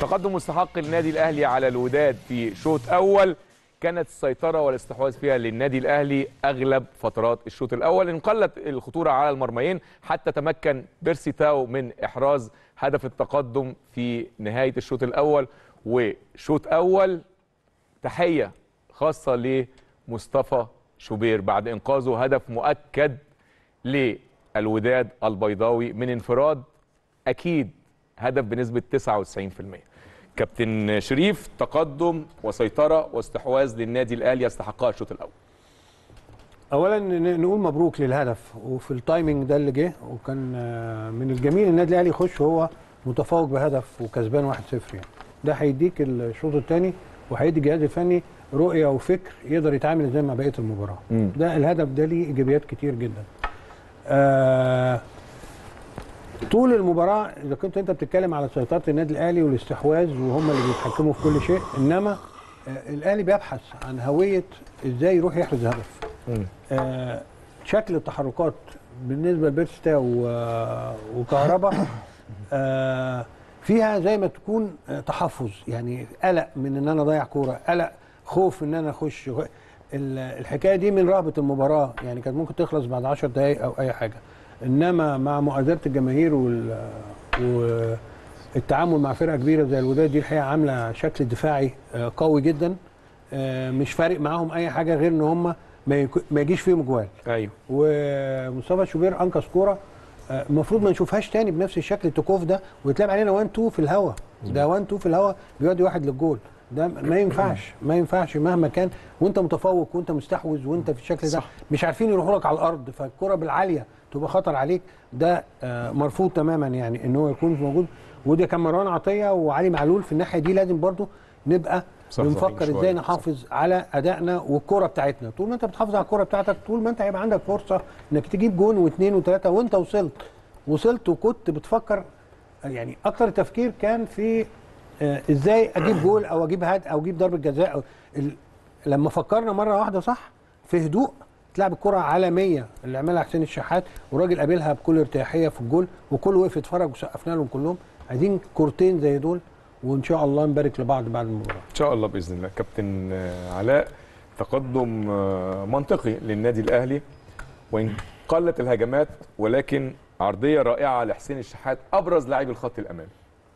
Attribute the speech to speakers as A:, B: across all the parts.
A: تقدم مستحق النادي الاهلي على الوداد في شوط اول كانت السيطره والاستحواذ فيها للنادي الاهلي اغلب فترات الشوط الاول انقلت الخطوره على المرميين حتى تمكن بيرسي تاو من احراز هدف التقدم في نهايه الشوط الاول وشوط اول تحيه خاصه لمصطفى شوبير بعد انقاذه هدف مؤكد للوداد البيضاوي من انفراد اكيد هدف بنسبه 99% كابتن شريف تقدم وسيطره واستحواذ للنادي الاهلي يستحقها الشوط الاول
B: اولا ن- نقول مبروك للهدف وفي التايمنج ده اللي جه وكان آه، من الجميل النادي الاهلي يخش هو متفوق بهدف وكسبان 1-0 يعني ده هيديك الشوط الثاني وهيدي الجهاز الفني رؤيه وفكر يقدر يتعامل ازاي مع بقيه المباراه
A: مم.
B: ده الهدف ده ليه ايجابيات كتير جدا آه طول المباراه اذا كنت انت بتتكلم على سيطره النادي الاهلي والاستحواذ وهم اللي بيتحكموا في كل شيء انما آه الاهلي بيبحث عن هويه ازاي يروح يحرز هدف آه، شكل التحركات بالنسبه لبيرستا و- وكهربا آه، فيها زي ما تكون آه، تحفظ يعني قلق من ان انا اضيع كوره قلق خوف ان انا اخش غ- ال- الحكايه دي من رهبه المباراه يعني كانت ممكن تخلص بعد 10 دقائق او اي حاجه انما مع مؤازره الجماهير وال والتعامل مع فرقه كبيره زي الوداد دي الحقيقه عامله شكل دفاعي آه، قوي جدا آه، مش فارق معاهم اي حاجه غير ان هم ما يك- ما يجيش فيهم جوال
A: ايوه
B: ومصطفى شوبير انقذ كوره آه، المفروض ما نشوفهاش تاني بنفس الشكل التكوف ده ويتلعب علينا 1 2 في الهوا ده 1 2 في الهوا بيودي واحد للجول ده ما ينفعش ما ينفعش مهما كان وانت متفوق وانت مستحوذ وانت في الشكل ده
A: صح.
B: مش عارفين يروحوا لك على الارض فالكره بالعاليه تبقى خطر عليك ده آه، مرفوض تماما يعني ان هو يكون موجود وده كان مروان عطيه وعلي معلول في الناحيه دي لازم برضو نبقى
A: صح،
B: بنفكر
A: صحيح
B: ازاي
A: شوية.
B: نحافظ على ادائنا والكره بتاعتنا طول ما انت بتحافظ على الكره بتاعتك طول ما انت هيبقى عندك فرصه انك تجيب جون واثنين وثلاثه وانت وصلت وصلت وكنت بتفكر يعني اكتر التفكير كان في آه، ازاي اجيب جول او اجيب هاد او اجيب ضربه جزاء أو ال... لما فكرنا مره واحده صح في هدوء تلعب الكره عالميه اللي عملها حسين الشحات والراجل قابلها بكل ارتياحيه في الجول وكل وقف يتفرج وسقفنا لهم كلهم عايزين كورتين زي دول وان شاء الله نبارك لبعض بعد المباراه
A: ان شاء الله باذن الله كابتن آه، علاء تقدم آه، منطقي للنادي الاهلي وان قلت الهجمات ولكن عرضيه رائعه لحسين الشحات ابرز لاعبي الخط الامامي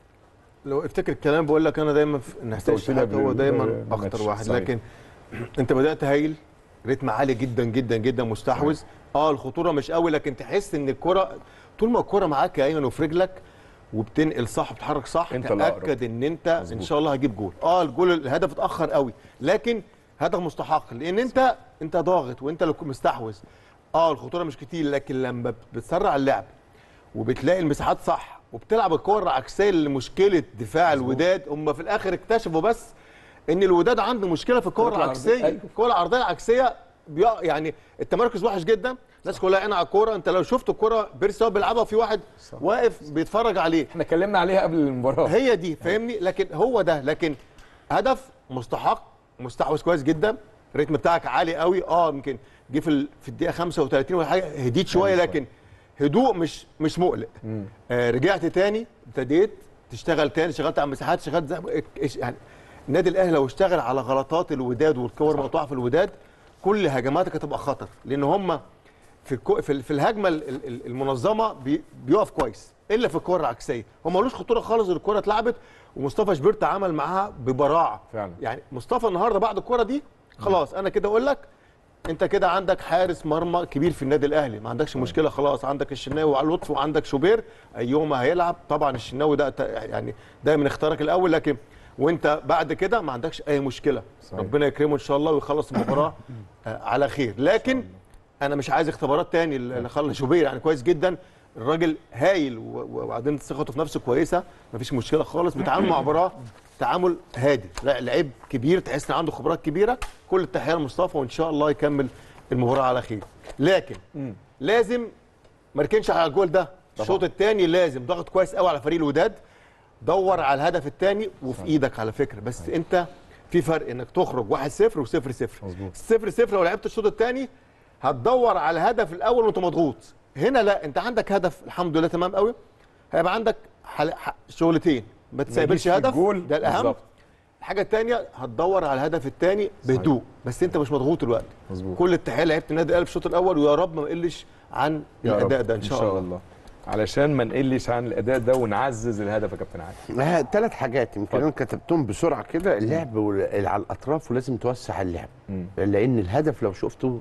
C: لو افتكر الكلام بقول لك انا دايما في ان حسين
A: قلت لي
C: الشحات
A: قبل
C: هو دايما
A: الماتش.
C: اخطر واحد
A: صحيح.
C: لكن انت بدات هايل رتم عالي جدا جدا جدا مستحوذ اه الخطوره مش قوي لكن تحس ان الكره طول ما الكره معاك يا ايمن وفي رجلك وبتنقل صح بتتحرك صح
A: أنت الأقرب.
C: تاكد ان انت ان
A: مظبوط.
C: شاء الله هجيب جول اه الجول الهدف اتاخر قوي لكن هدف مستحق لان انت انت ضاغط وانت اللي مستحوذ اه الخطوره مش كتير لكن لما بتسرع اللعب وبتلاقي المساحات صح وبتلعب الكور العكسيه لمشكله دفاع الوداد هم في الاخر اكتشفوا بس ان الوداد عنده مشكله في الكور
A: الكرة العرضية،
C: العكسيه
A: أيوة.
C: الكور العرضيه العكسيه بيق- يعني التمركز وحش جدا الناس كلها عينها على الكوره انت لو شفت الكوره بيرسي هو بيلعبها في واحد واقف بيتفرج عليه
A: احنا اتكلمنا عليها قبل المباراه
C: هي دي فاهمني لكن هو ده لكن هدف مستحق مستحوذ كويس جدا الريتم بتاعك عالي قوي اه يمكن جه في ال- في الدقيقه 35 ولا حاجه هديت شويه
A: شوية.
C: لكن هدوء مش مش مقلق آه رجعت تاني ابتديت تشتغل تاني اشتغلت على المساحات اشتغلت زي إيش- يعني النادي الاهلي لو اشتغل على غلطات الوداد والكور مقطوعه في الوداد كل هجماتك هتبقى خطر لان هم في الكو في, ال- في الهجمه ال- ال- المنظمه بي بيقف كويس الا في الكره العكسيه هو ملوش خطوره خالص الكره اتلعبت ومصطفى شبير تعامل معاها ببراعه
A: فعلا.
C: يعني مصطفى النهارده بعد الكره دي خلاص انا كده اقول لك انت كده عندك حارس مرمى كبير في النادي الاهلي ما عندكش مشكله خلاص عندك الشناوي وعلى لطفي وعندك شوبير ايهما هيلعب طبعا الشناوي ده ت- يعني ده من اختيارك الاول لكن وانت بعد كده ما عندكش اي مشكله
A: صحيح.
C: ربنا يكرمه ان شاء الله ويخلص المباراه آه، على خير لكن انا مش عايز اختبارات تاني اللي خلى شوبير يعني كويس جدا الراجل هايل و- و- وبعدين ثقته في نفسه كويسه مفيش مشكله خالص بيتعامل مع مباراه تعامل هادي لا لعيب كبير تحس ان عنده خبرات كبيره كل التحيه لمصطفى وان شاء الله يكمل المباراه على خير لكن لازم ما ركنش على الجول ده الشوط الثاني لازم ضغط كويس قوي على فريق الوداد دور على الهدف الثاني وفي ايدك على فكره بس انت في فرق انك تخرج 1-0 و0-0
A: مظبوط.
C: 0-0 لو لعبت الشوط الثاني هتدور على الهدف الاول وانت مضغوط هنا لا انت عندك هدف الحمد لله تمام قوي هيبقى عندك حل... ح- شغلتين ما تستقبلش
A: يجيش في
C: هدف
A: الجول.
C: ده الاهم
A: بالظبط.
C: الحاجه الثانيه هتدور على الهدف الثاني بهدوء بس انت مش مضغوط الوقت
A: مظبوط.
C: كل التحيه لعيبه النادي الاهلي في الشوط الاول ويا رب ما نقلش عن
A: يا رب.
C: الاداء ده ان شاء, الله.
A: الله علشان ما نقلش عن الاداء ده ونعزز الهدف يا كابتن عادل
D: ثلاث حاجات يمكن انا كتبتهم بسرعه كده اللعب وال- على الاطراف ولازم توسع اللعب لان الهدف لو شفته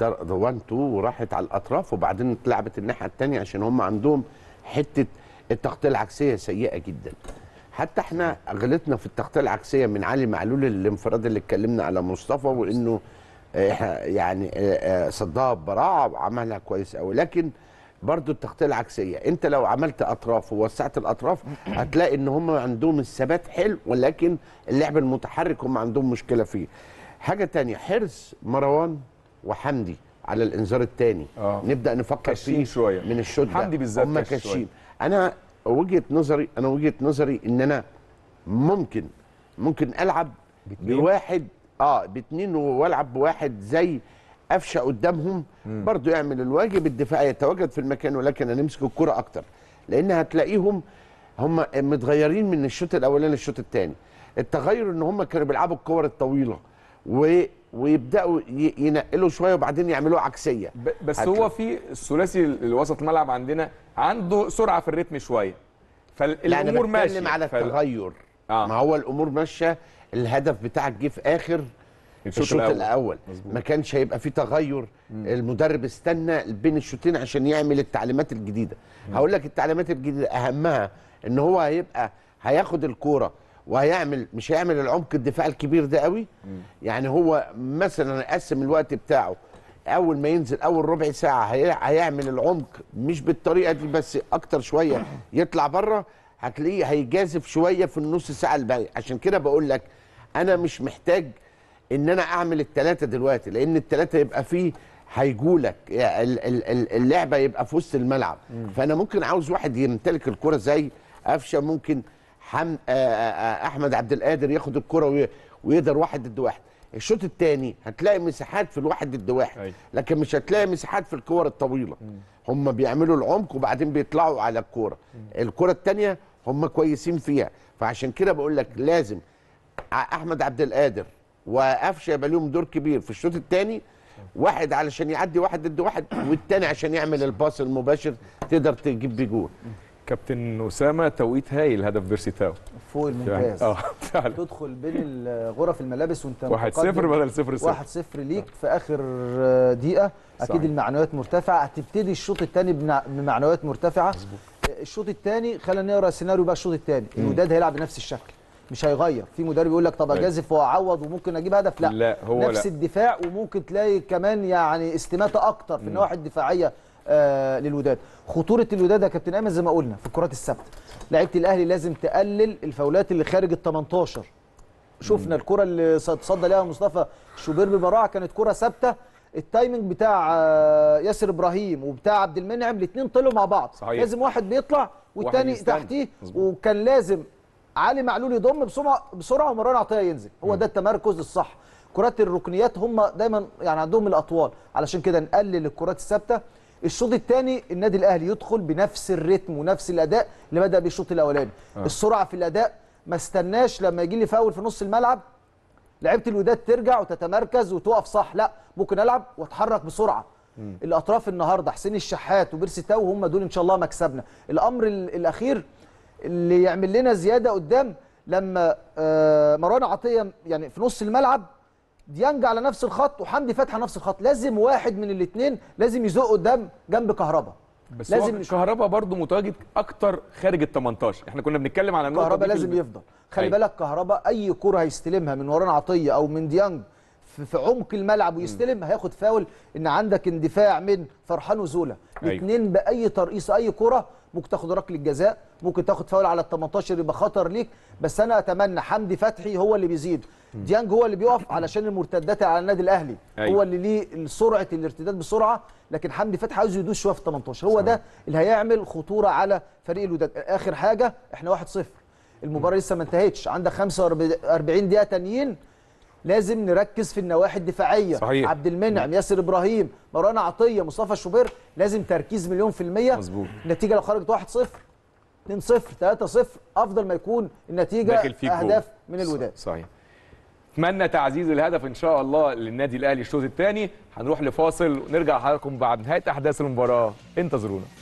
D: 1 2 وراحت على الاطراف وبعدين اتلعبت الناحيه الثانيه عشان هم عندهم حته التغطيه العكسيه سيئه جدا حتى احنا غلطنا في التغطيه العكسيه من علي معلول الانفراد اللي اتكلمنا على مصطفى وانه آه، إحنا يعني آه، آه، صدها ببراعه وعملها كويس قوي لكن برضو التغطيه العكسيه انت لو عملت اطراف ووسعت الاطراف هتلاقي ان هم عندهم الثبات حلو ولكن اللعب المتحرك هم عندهم مشكله فيه حاجه تانية حرص مروان وحمدي على الانذار الثاني
A: آه.
D: نبدا نفكر
A: كاشين
D: فيه
A: شوية.
D: من الشوط ده
A: حمدي بالذات
D: هم
A: كاش شوية.
D: كاشين انا وجهه نظري انا وجهه نظري ان انا ممكن ممكن العب بواحد اه باتنين والعب بواحد زي قفشه قدامهم برضو يعمل الواجب الدفاعي يتواجد في المكان ولكن هنمسك الكرة اكتر لان هتلاقيهم هم متغيرين من الشوط الاولاني للشوط الثاني التغير ان هم كانوا بيلعبوا الكور الطويله و... ويبداوا ي... ينقلوا شويه وبعدين يعملوا عكسيه
A: ب- بس
D: هتلا-
A: هو في الثلاثي الوسط الملعب عندنا عنده سرعه في الريتم شويه
D: لا انا
A: فالامور ماشيه
D: بتكلم على
A: فال-
D: التغير
A: آه.
D: ما هو الامور ماشيه الهدف بتاعك جه في اخر
A: الشوط
D: الشوط
A: الأول.
D: الاول ما كانش هيبقى في تغير المدرب استنى بين الشوطين عشان يعمل التعليمات الجديده هقول لك التعليمات الجديده اهمها ان هو هيبقى هياخد الكوره وهيعمل مش هيعمل العمق الدفاع الكبير ده قوي يعني هو مثلا يقسم الوقت بتاعه اول ما ينزل اول ربع ساعه هي- هيعمل العمق مش بالطريقه دي بس اكتر شويه يطلع بره هتلاقيه هيجازف شويه في النص ساعه الباقيه عشان كده بقول لك انا مش محتاج ان انا اعمل الثلاثه دلوقتي لان الثلاثه يبقى فيه هيجولك يعني ال- ال- ال- اللعبه يبقى في وسط الملعب فانا ممكن عاوز واحد يمتلك الكره زي قفشه ممكن حم... آه، آه، احمد عبد القادر ياخد الكره وي... ويقدر واحد ضد واحد الشوط الثاني هتلاقي مساحات في الواحد ضد واحد
A: أيوة.
D: لكن مش هتلاقي مساحات في الكور الطويله هم بيعملوا العمق وبعدين بيطلعوا على الكوره الكره الثانيه هم كويسين فيها فعشان كده بقول لك لازم ع- احمد عبد القادر وقفشه يبقى لهم دور كبير في الشوط الثاني واحد علشان يعدي واحد ضد واحد والتاني عشان يعمل الباص المباشر تقدر تجيب بيه جول
A: كابتن اسامه توقيت هايل هدف بيرسيتاو
E: فوق الممتاز
A: اه فعلا
E: تدخل بين ال- غرف الملابس وانت
A: 1 0
E: متقدم
A: بدل 0 0
E: 1 0 ليك في اخر آه، دقيقه اكيد
A: صحيح.
E: المعنويات مرتفعه هتبتدي الشوط الثاني بمعنويات مرتفعه آه، الشوط الثاني خلينا نقرا السيناريو بقى الشوط الثاني الوداد هيلعب بنفس الشكل مش هيغير في مدرب يقول لك طب
A: أيوة.
E: اجازف واعوض وممكن اجيب هدف لا,
A: لا، هو
E: نفس
A: لا.
E: الدفاع وممكن تلاقي كمان يعني استماته اكتر في النواحي الدفاعيه آه للوداد خطوره الوداد يا كابتن ايمن زي ما قلنا في الكرات الثابته لعيبه الاهلي لازم تقلل الفاولات اللي خارج ال 18 شفنا الكره اللي صد ليها مصطفى شوبير ببراعه كانت كره ثابته التايمنج بتاع آه، ياسر ابراهيم وبتاع عبد المنعم الاثنين طلعوا مع بعض
A: صحيح.
E: لازم واحد بيطلع والتاني
A: يستنى.
E: تحتيه
A: مظبوط.
E: وكان لازم علي معلول يضم بسرعه بسرعه ومروان عطيه ينزل هو ده التمركز الصح كرات الركنيات هم دايما يعني عندهم الاطوال علشان كده نقلل الكرات الثابته الشوط الثاني النادي الاهلي يدخل بنفس الريتم ونفس الاداء اللي بدا بيه الشوط الاولاني آه. السرعه في الاداء ما استناش لما يجي لي فاول في نص الملعب لعيبه الوداد ترجع وتتمركز وتقف صح لا ممكن العب واتحرك بسرعه الاطراف النهارده حسين الشحات وبيرسي تاو هم دول ان شاء الله مكسبنا الامر ال- الاخير اللي يعمل لنا زياده قدام لما آه، مروان عطيه يعني في نص الملعب ديانج على نفس الخط وحمدي فتحي على نفس الخط لازم واحد من الاثنين لازم يزق قدام جنب كهربا
A: بس
E: لازم
A: لازم كهربا برضو متواجد اكتر خارج ال 18 احنا كنا بنتكلم على النقطه
E: كهربا
A: دي في
E: لازم
A: الب-
E: يفضل خلي
A: أيوة.
E: بالك كهربا اي كره هيستلمها من وران عطيه او من ديانج في في عمق الملعب ويستلم هياخد فاول ان عندك اندفاع من فرحان وزولا
A: أيوة.
E: الاثنين باي ترقيصه اي كره ممكن تاخد ركله جزاء ممكن تاخد فاول على ال 18 يبقى خطر ليك بس انا اتمنى حمدي فتحي هو اللي بيزيد ديانج هو اللي بيقف علشان المرتدات على النادي الاهلي
A: أيوة.
E: هو اللي ليه سرعه الارتداد بسرعه لكن حمدي فتحي عاوز يدوس شويه في ال 18 هو ده اللي هيعمل خطوره على فريق الوداد اخر حاجه احنا 1-0 المباراه لسه ما انتهتش عندك 45 دقيقه تانيين لازم نركز في النواحي الدفاعيه
A: صحيح.
E: عبد المنعم ياسر ابراهيم مروان عطيه مصطفى شوبير لازم تركيز مليون في الميه
A: مظبوط.
E: النتيجه لو خرجت 1-0 2-0 3-0 افضل ما يكون النتيجه
A: داخل فيك جول.
E: اهداف من الوداد
A: صحيح اتمنى تعزيز الهدف ان شاء الله للنادي الاهلي الشوط الثاني هنروح لفاصل ونرجع لحضراتكم بعد نهايه احداث المباراه انتظرونا